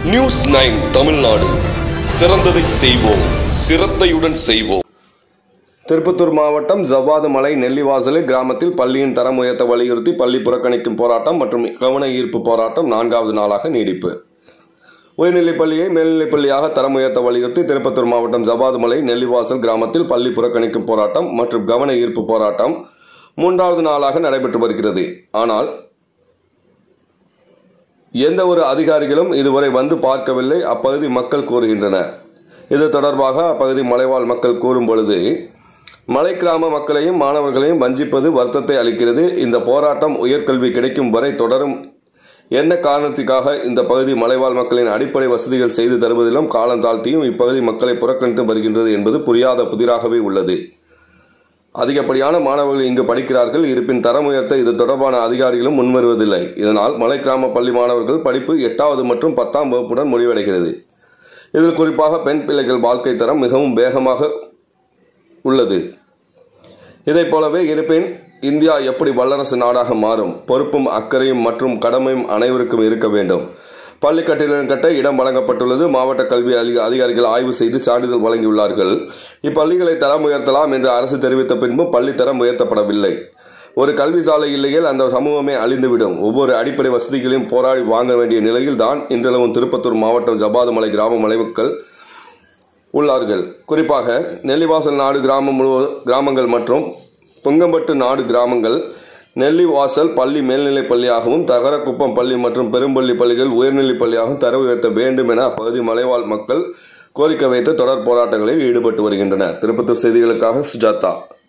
news nine Tamil Nadu சிறந்ததை செய்வோம் சிரத்தையுடன் செய்வோம் திருப்பத்தூர் மாவட்டம் ஜவ்வாது மலை நெல்லிவாசலில் கிராமத்தில் பள்ளியின் தரம் உயர்த்த வலியுறுத்தி பள்ளி புறக்கணிக்கும் போராட்டம் மற்றும் கவன ஈர்ப்பு போராட்டம் நான்காவது நாளாக நீடிப்பு உயர்நிலைப் பள்ளியை மேல்நிலைப் பள்ளியாக தரம் உயர்த்த வலியுறுத்தி திருப்பத்தூர் மாவட்டம் ஜவ்வாது மலை நெல்லிவாசல் கிராமத்தில் பள்ளி புறக்கணிக்கும் போராட்டம் மற்றும் கவன ஈர்ப்பு போராட்டம் மூன்றாவது நாளாக நடைபெற்று வருகிறது ஆனால் எந்த ஒரு அதிகாரிகளும் இதுவரை வந்து பார்க்கவில்லை அப்பகுதி மக்கள் கூறுகின்றனர் இது தொடர்பாக அப்பகுதி மலைவாழ் மக்கள் கூறும் பொழுது மலை கிராம மக்களையும் மாணவர்களையும் வஞ்சிப்பது வருத்தத்தை அளிக்கிறது இந்த போராட்டம் உயர்கல்வி கிடைக்கும் வரை தொடரும் என்ன காரணத்துக்காக இந்த பகுதி மலைவாழ் மக்களின் அடிப்படை வசதிகள் செய்து தருவதிலும் காலம் தாழ்த்தியும் இப்பகுதி மக்களை புறக்கணித்து வருகின்றது என்பது புரியாத புதிராகவே உள்ளது அதிகப்படியான மாணவர்கள் இங்கு படிக்கிறார்கள் இருப்பின் தரம் உயர்த்த இது தொடர்பான அதிகாரிகளும் முன்வருவதில்லை இதனால் மலை கிராம பள்ளி மாணவர்கள் படிப்பு எட்டாவது மற்றும் பத்தாம் வகுப்புடன் முடிவடைகிறது இதில் குறிப்பாக பெண் பிள்ளைகள் வாழ்க்கை தரம் மிகவும் வேகமாக உள்ளது இதைப் போலவே இருப்பின் இந்தியா எப்படி வல்லரசு நாடாக மாறும் பொறுப்பும் அக்கறையும் மற்றும் கடமையும் அனைவருக்கும் இருக்க வேண்டும் பள்ளி கட்டிடம் கட்ட இடம் வழங்கப்பட்டுள்ளது மாவட்ட கல்வி அதி- அதிகாரிகள் ஆய்வு செய்து சான்றிதழ் வழங்கியுள்ளார்கள் இப்பள்ளிகளை தரம் உயர்த்தலாம் என்று அரசு தெரிவித்த பின்பும் பள்ளி தரம் உயர்த்தப்படவில்லை ஒரு கல்வி சாலை இல்லையில் அந்த சமூகமே அழிந்துவிடும் ஒவ்வொரு அடிப்படை வசதிகளையும் போராடி வாங்க வேண்டிய நிலையில் தான் இன்றளவும் திருப்பத்தூர் மாவட்டம் ஜபாதுமலை கிராம மலைமக்கள் உள்ளார்கள் குறிப்பாக நெல்லிவாசல் நாடு கிராமம் முழுவதும் கிராமங்கள் மற்றும் புங்கம்பட்டு நாடு கிராமங்கள் நெல்லிவாசல் பள்ளி மேல்நிலைப் பள்ளியாகவும் தகரக்குப்பம் பள்ளி மற்றும் பெரும்பள்ளி பள்ளிகள் உயர்நிலைப் பள்ளியாகவும் தர உயர்த்த வேண்டும் என அப்பகுதி மலைவாழ் மக்கள் கோரிக்கை வைத்து தொடர் போராட்டங்களில் ஈடுபட்டு வருகின்றனர் திருப்பத்தூர் செய்திகளுக்காக சுஜாதா